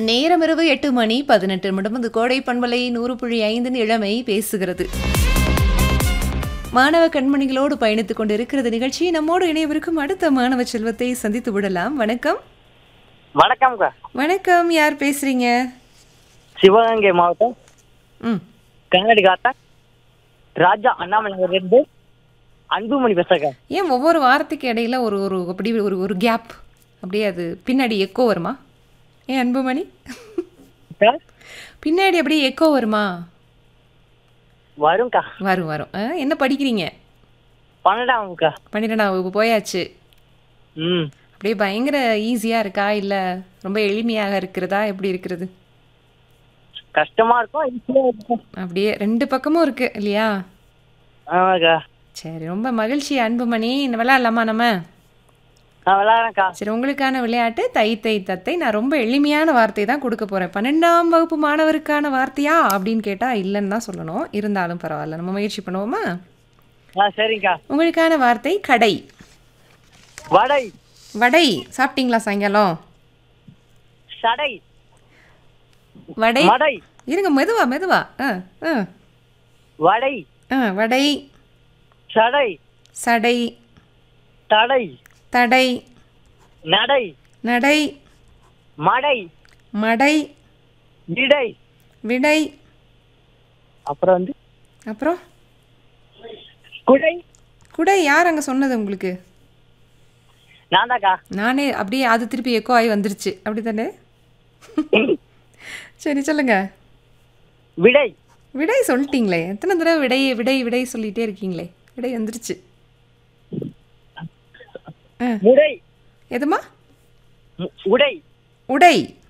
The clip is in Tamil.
நேரம் இரவு எட்டு மணி பதினெட்டு நிமிடம் இந்த கோடை பண்பலை நூறு புள்ளி ஐந்தின் இளமை பேசுகிறது மாணவ கண்மணிகளோடு பயணித்துக் கொண்டிருக்கிறது நிகழ்ச்சி நம்மோடு இணையவிருக்கும் அடுத்த மாணவ செல்வத்தை சந்தித்து விடலாம் வணக்கம் வணக்கம்க்கா வணக்கம் யார் பேசுறீங்க சிவகங்கை மாவட்டம் ம் கண்ணாடி காத்தா ராஜா அண்ணாமலை நகர் ரெண்டு அன்புமணி பேசுறக்கா ஏன் ஒவ்வொரு வாரத்துக்கு இடையில ஒரு ஒரு அப்படி ஒரு ஒரு கேப் அப்படியே அது பின்னாடி எக்கோ வருமா ஏன் அன்புமணி அக்கா, பின்னாடி அப்படியே எக்கோ வருமா வரும்க்கா வரும் வரும் ஆ, என்ன படிக்கிறீங்க பன்னெண்டாம்க்கா பன்னிரெண்டாம் வகுப்பு போயாச்சு ம் அப்படியே பயங்கர ஈஸியாக இருக்கா இல்லை ரொம்ப எளிமையாக இருக்கிறதா எப்படி இருக்கிறது கஷ்டமா இருக்கும் ஈஸியா இருக்கும் அப்படியே ரெண்டு பக்கமும் இருக்கு இல்லையா ஆமாக்கா சரி ரொம்ப மகிழ்ச்சி அன்புமணி இந்த விளையாடலாமா நம்ம நான் விளையாடுறேன்க்கா சரி உங்களுக்கான விளையாட்டு தை தை தத்தை நான் ரொம்ப எளிமையான வார்த்தை தான் கொடுக்க போகிறேன் பன்னெண்டாம் வகுப்பு மாணவருக்கான வார்த்தையா அப்படின்னு கேட்டால் இல்லைன்னு தான் சொல்லணும் இருந்தாலும் பரவாயில்ல நம்ம முயற்சி பண்ணுவோமா ஆ சரிங்கக்கா உங்களுக்கான வார்த்தை கடை வடை வடை சாப்பிட்டீங்களா சாயங்காலம் சடை வடை மடை இருங்க மெதுவா மெதுவா ஆ ஆ வடை ஆ வடை சடை சடை தடை தடை நடை நடை மடை மடை இடை விடை அப்புறம் வந்து அப்புறம் குடை குடை யார் அங்கே சொன்னது உங்களுக்கு நான் தான்க்கா நானே அப்படியே அது திருப்பி எக்கோ ஆகி வந்துருச்சு அப்படி தானே சரி சொல்லுங்க விடை விடை சொல்லிட்டீங்களே எத்தனை தடவை விடை விடை விடை சொல்லிட்டே இருக்கீங்களே விடை வந்துருச்சு ஆ முடை எதுமா மு- உடை உடை